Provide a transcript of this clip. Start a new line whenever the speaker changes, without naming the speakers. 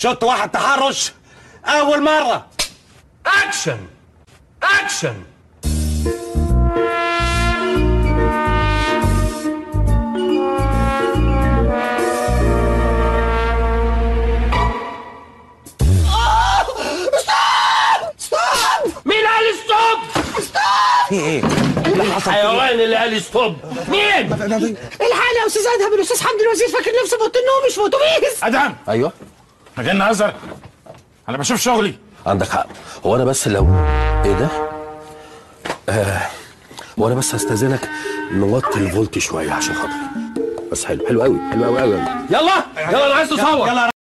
شط واحد تحرش اول مره
اكشن اكشن مين قال ستوب؟
في ايه؟ اللي حصل
حيوان اللي قال ستوب مين؟
الحقني يا استاذ ادهم الاستاذ حمدي الوزير فاكر نفسه في اوضه النوم مش في اتوبيس
ادهم
ايوه
احنا جايين نهزر انا بشوف شغلي
عندك حق هو انا بس لو ايه ده؟ آه هو انا بس هستاذنك نوطي الفولت شويه عشان خاطري بس حلو حلو قوي حلو قوي قوي
يلا يلا انا عايز اصور